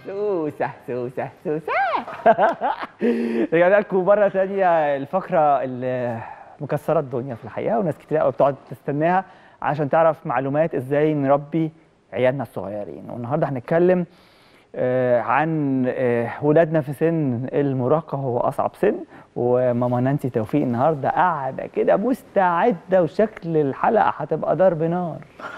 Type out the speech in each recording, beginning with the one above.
سوسة سوسة سوسة رجعنا لكم مرة تانية الفقرة اللي مكسرة الدنيا في الحقيقة وناس كتير قوي بتقعد تستناها عشان تعرف معلومات ازاي نربي عيالنا الصغيرين والنهارده هنتكلم آه، عن آه، ولادنا في سن المراهقة هو أصعب سن وماما نانسي توفيق النهارده قاعدة كده مستعدة وشكل الحلقة هتبقى ضرب نار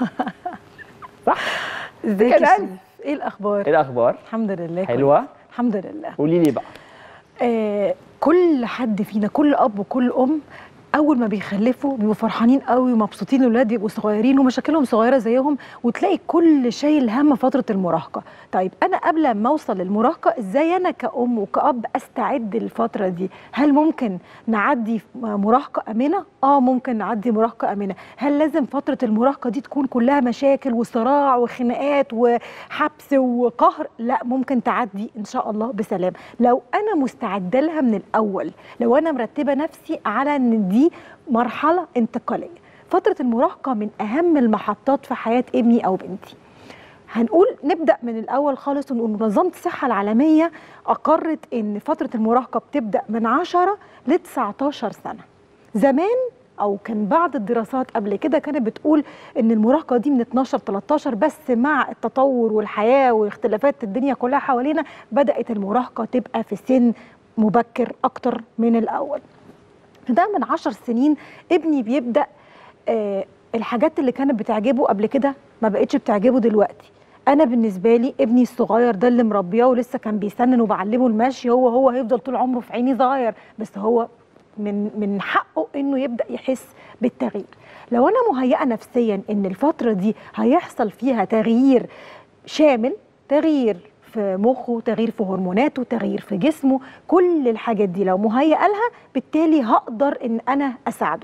صح؟ ازيك يا كده شيف؟ ايه الاخبار إيه الأخبار؟ الحمد لله حلوة؟ كويس. الحمد لله قولي لي بقى آه كل حد فينا كل اب وكل ام اول ما بيخلفوا بيبقوا فرحانين قوي ومبسوطين الاولاد يبقوا صغيرين ومشاكلهم صغيره زيهم وتلاقي كل شايل هم فتره المراهقه طيب انا قبل ما اوصل للمراهقه ازاي انا كأم وكأب استعد للفتره دي هل ممكن نعدي مراهقه امنه اه ممكن نعدي مراهقه امنه هل لازم فتره المراهقه دي تكون كلها مشاكل وصراع وخناقات وحبس وقهر لا ممكن تعدي ان شاء الله بسلام لو انا مستعده لها من الاول لو انا مرتبه نفسي على ان دي مرحله انتقاليه فتره المراهقه من اهم المحطات في حياه ابني او بنتي هنقول نبدا من الاول خالص ونقول منظمه الصحه العالميه اقرت ان فتره المراهقه بتبدا من 10 ل 19 سنه زمان او كان بعض الدراسات قبل كده كانت بتقول ان المراهقه دي من 12 13 بس مع التطور والحياه واختلافات الدنيا كلها حوالينا بدات المراهقه تبقى في سن مبكر اكتر من الاول ده من 10 سنين ابني بيبدا آه الحاجات اللي كانت بتعجبه قبل كده ما بقتش بتعجبه دلوقتي انا بالنسبه لي ابني الصغير ده اللي مربياه ولسه كان بيسنن وبعلمه المشي هو هو هيفضل طول عمره في عيني صغير بس هو من من حقه انه يبدا يحس بالتغيير لو انا مهيئه نفسيا ان الفتره دي هيحصل فيها تغيير شامل تغيير في مخه تغيير في هرموناته تغيير في جسمه كل الحاجات دي لو مهيئه لها بالتالي هقدر ان انا اساعده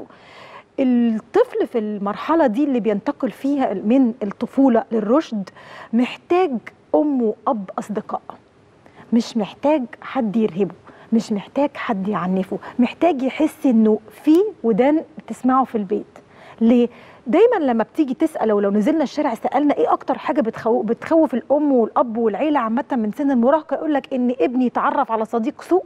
الطفل في المرحلة دي اللي بينتقل فيها من الطفولة للرشد محتاج أم وأب أصدقاء مش محتاج حد يرهبه مش محتاج حد يعنفه محتاج يحس انه في ودان بتسمعه في البيت ليه دايما لما بتيجي تسال ولو نزلنا الشارع سالنا ايه اكتر حاجه بتخوف, بتخوف الام والاب والعيله عامه من سن المراهقه يقول لك ان ابني يتعرف على صديق سوء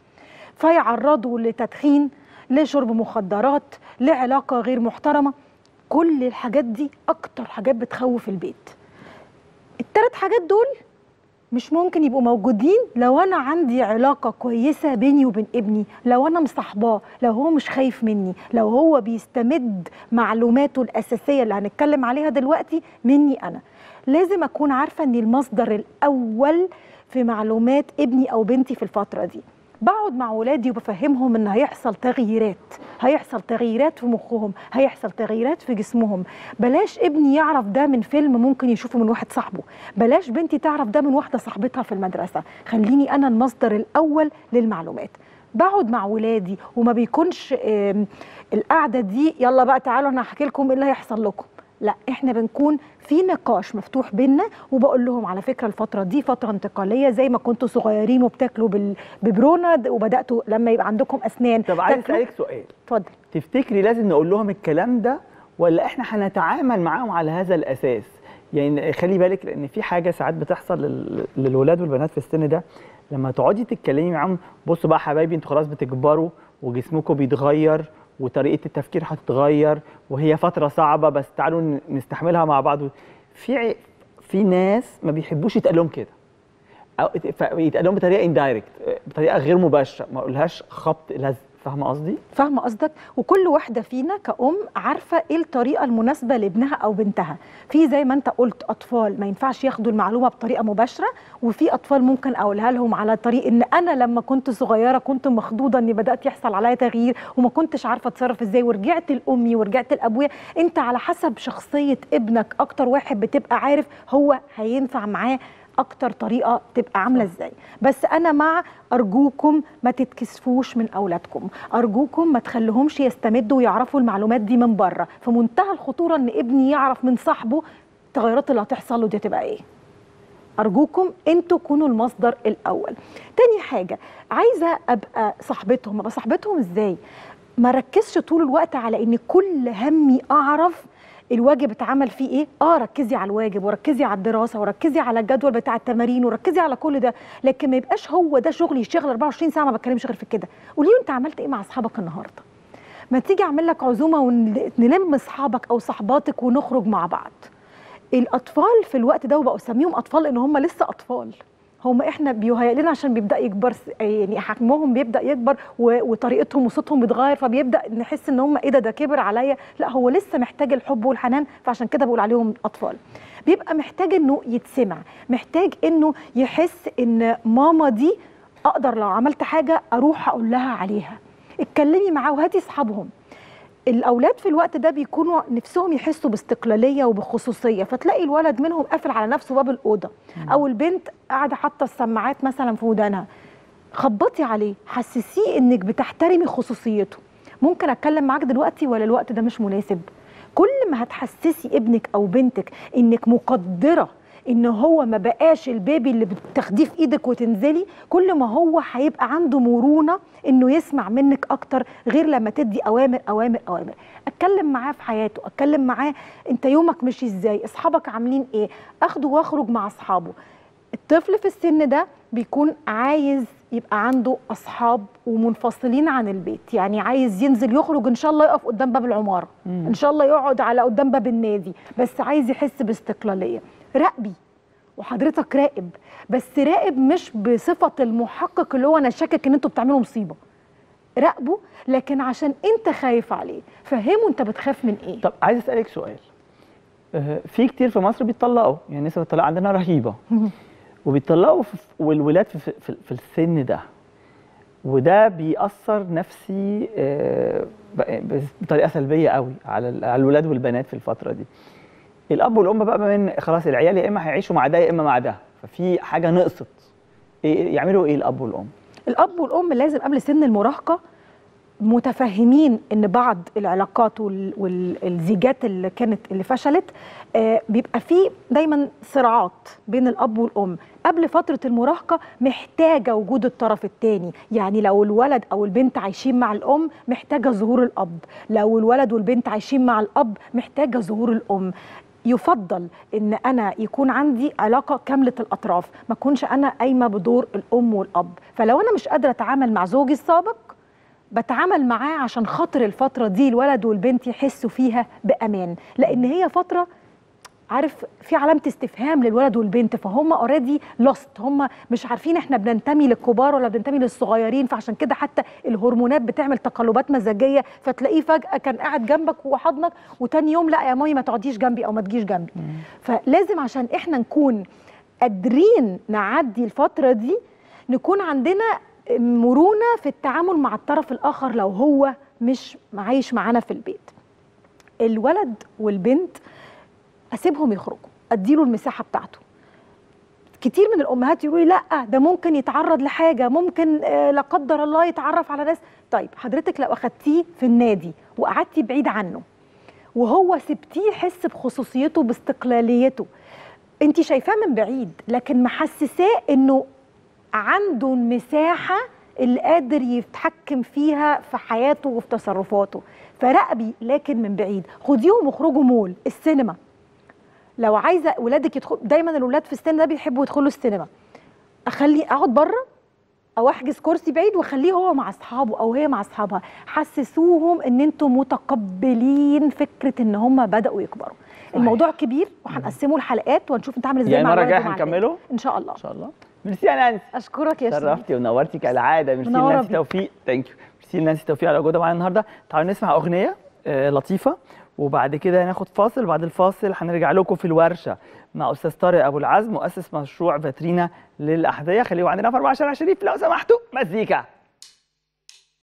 فيعرضه لتدخين لشرب مخدرات لعلاقه غير محترمه كل الحاجات دي اكتر حاجات بتخوف البيت الثلاث حاجات دول مش ممكن يبقوا موجودين لو انا عندي علاقه كويسه بيني وبين ابني لو انا مصاحباه لو هو مش خايف مني لو هو بيستمد معلوماته الاساسيه اللي هنتكلم عليها دلوقتي مني انا لازم اكون عارفه ان المصدر الاول في معلومات ابني او بنتي في الفتره دي بقعد مع ولادي وبفهمهم ان هيحصل تغييرات هيحصل تغييرات في مخهم هيحصل تغييرات في جسمهم بلاش ابني يعرف ده من فيلم ممكن يشوفه من واحد صاحبه بلاش بنتي تعرف ده من واحده صاحبتها في المدرسه خليني انا المصدر الاول للمعلومات بقعد مع ولادي وما بيكونش القعده دي يلا بقى تعالوا انا هحكي لكم ايه اللي هيحصل لكم لا احنا بنكون في نقاش مفتوح بينا وبقول لهم على فكره الفتره دي فتره انتقاليه زي ما كنتوا صغيرين وبتاكلوا بالبرونه وبداتوا لما يبقى عندكم اسنان طب عايز اسالك سؤال اتفضل تفتكري لازم نقول لهم الكلام ده ولا احنا هنتعامل معاهم على هذا الاساس يعني خلي بالك لان في حاجه ساعات بتحصل لل... للولاد والبنات في السن ده لما تقعدي تتكلمي معاهم بصوا بقى حبايبي انتوا خلاص بتكبروا وجسمكم بيتغير وطريقه التفكير هتتغير وهي فتره صعبه بس تعالوا نستحملها مع بعض في في ناس ما بيحبوش يتقال لهم كده او يتقال لهم بطريقه اندايركت بطريقه غير مباشره ما اقولهاش خبط لزق فاهمه قصدي فاهمه قصدك وكل واحده فينا كأم عارفه ايه الطريقه المناسبه لابنها او بنتها في زي ما انت قلت اطفال ما ينفعش ياخدوا المعلومه بطريقه مباشره وفي اطفال ممكن اقولها لهم على طريق ان انا لما كنت صغيره كنت مخضوضه اني بدات يحصل عليا تغيير وما كنتش عارفه اتصرف ازاي ورجعت لامي ورجعت لابويا انت على حسب شخصيه ابنك اكتر واحد بتبقى عارف هو هينفع معاه اكتر طريقه تبقى عامله ازاي بس انا مع ارجوكم ما تتكسفوش من اولادكم ارجوكم ما تخليهمش يستمدوا ويعرفوا المعلومات دي من بره في منتهى الخطوره ان ابني يعرف من صاحبه التغيرات اللي هتحصل له دي تبقى ايه ارجوكم انتوا كونوا المصدر الاول تاني حاجه عايزه ابقى صاحبتهم ابقى صاحبتهم ازاي ما ركزش طول الوقت على ان كل همي اعرف الواجب اتعمل فيه ايه اه ركزي على الواجب وركزي على الدراسه وركزي على الجدول بتاع التمارين وركزي على كل ده لكن ما يبقاش هو ده شغلي يشتغل 24 ساعه ما بتكلمش غير في كده قولي له انت عملت ايه مع اصحابك النهارده ما تيجي اعمل لك عزومه ونلم اصحابك او صحباتك ونخرج مع بعض الاطفال في الوقت ده وبقوا اسميهم اطفال لان هم لسه اطفال هم احنا بيهيأ لنا عشان بيبدا يكبر س- يعني حجمهم بيبدا يكبر و- وطريقتهم وصوتهم بيتغير فبيبدا نحس ان هم ايه ده ده كبر عليا لا هو لسه محتاج الحب والحنان فعشان كده بقول عليهم اطفال بيبقى محتاج انه يتسمع محتاج انه يحس ان ماما دي اقدر لو عملت حاجه اروح اقول لها عليها اتكلمي معاه وهاتي اصحابهم الاولاد في الوقت ده بيكونوا نفسهم يحسوا باستقلاليه وبخصوصيه فتلاقي الولد منهم قافل على نفسه باب الاوضه او البنت قاعده حاطه السماعات مثلا في ودانها خبطي عليه حسسيه انك بتحترمي خصوصيته ممكن اتكلم معاك دلوقتي ولا الوقت ده مش مناسب كل ما هتحسسي ابنك او بنتك انك مقدره ان هو ما بقاش البيبي اللي بتاخديه في ايدك وتنزلي كل ما هو هيبقى عنده مرونه انه يسمع منك اكتر غير لما تدي اوامر اوامر اوامر اتكلم معاه في حياته اتكلم معاه انت يومك ماشي ازاي اصحابك عاملين ايه اخده واخرج مع اصحابه الطفل في السن ده بيكون عايز يبقى عنده اصحاب ومنفصلين عن البيت يعني عايز ينزل يخرج ان شاء الله يقف قدام باب العماره ان شاء الله يقعد على قدام باب النادي بس عايز يحس باستقلاليه راقبي وحضرتك راقب بس راقب مش بصفه المحقق اللي هو انا شاكك ان انتوا بتعملوا مصيبه راقبه لكن عشان انت خايف عليه فهمه انت بتخاف من ايه طب عايز اسالك سؤال آه، في كتير في مصر بيتطلقوا يعني نسبه الطلاق عندنا رهيبه وبيتطلقوا في والولاد في, في, في السن ده وده بيأثر نفسي آه، ب- بطريقه سلبيه قوي على ال- على الولاد والبنات في الفتره دي الاب والام بقى بما ان خلاص العيال يا اما هيعيشوا مع ده يا اما مع ده ففي حاجه نقصت إيه يعملوا ايه الاب والام الاب والام لازم قبل سن المراهقه متفهمين ان بعض العلاقات وال- والزيجات اللي كانت اللي فشلت آه، بيبقى فيه دايما صراعات بين الاب والام قبل فتره المراهقه محتاجه وجود الطرف الثاني يعني لو الولد او البنت عايشين مع الام محتاجه ظهور الاب لو الولد والبنت عايشين مع الاب محتاجه ظهور الام يفضل ان انا يكون عندي علاقه كامله الاطراف ما اكونش انا قايمه بدور الام والاب فلو انا مش قادره اتعامل مع زوجي السابق بتعامل معاه عشان خاطر الفتره دي الولد والبنت يحسوا فيها بامان لان هي فتره عارف في علامه استفهام للولد والبنت فهم اوريدي لوست هم مش عارفين احنا بننتمي للكبار ولا بننتمي للصغيرين فعشان كده حتى الهرمونات بتعمل تقلبات مزاجيه فتلاقيه فجاه كان قاعد جنبك وحضنك وتاني يوم لا يا مامي ما تقعديش جنبي او ما تجيش جنبي فلازم عشان احنا نكون قادرين نعدي الفتره دي نكون عندنا مرونه في التعامل مع الطرف الاخر لو هو مش عايش معانا في البيت الولد والبنت اسيبهم يخرجوا اديله المساحه بتاعته كتير من الامهات يقولوا لي لا ده ممكن يتعرض لحاجه ممكن آه، لا قدر الله يتعرف على ناس طيب حضرتك لو اخدتيه في النادي وقعدتي بعيد عنه وهو سبتيه يحس بخصوصيته باستقلاليته انت شايفاه من بعيد لكن محسساه انه عنده المساحه اللي قادر يتحكم فيها في حياته وفي تصرفاته فراقبي لكن من بعيد خديهم واخرجوا مول السينما لو عايزه ولادك يدخلوا دايما الولاد في السن ده بيحبوا يدخلوا السينما اخلي اقعد بره او احجز كرسي بعيد واخليه هو مع اصحابه او هي مع اصحابها حسسوهم ان انتم متقبلين فكره ان هم بداوا يكبروا الموضوع كبير وهنقسمه لحلقات وهنشوف انت عامل ازاي يعني مع المره الولد الجايه ومع البنت. هنكمله ان شاء الله ان شاء الله ميرسي يا نانسي اشكرك يا شريف شرفتي ونورتي كالعاده ميرسي منورة لنانسي بيك. توفيق ثانك يو ميرسي لنانسي توفيق على وجودها معانا النهارده تعالوا نسمع اغنيه آه، لطيفه وبعد كده هناخد فاصل وبعد الفاصل هنرجع لكم في الورشه مع استاذ طارق ابو العزم مؤسس مشروع فاترينا للاحذيه خليكم عندنا في 14 شريف لو سمحتوا مزيكا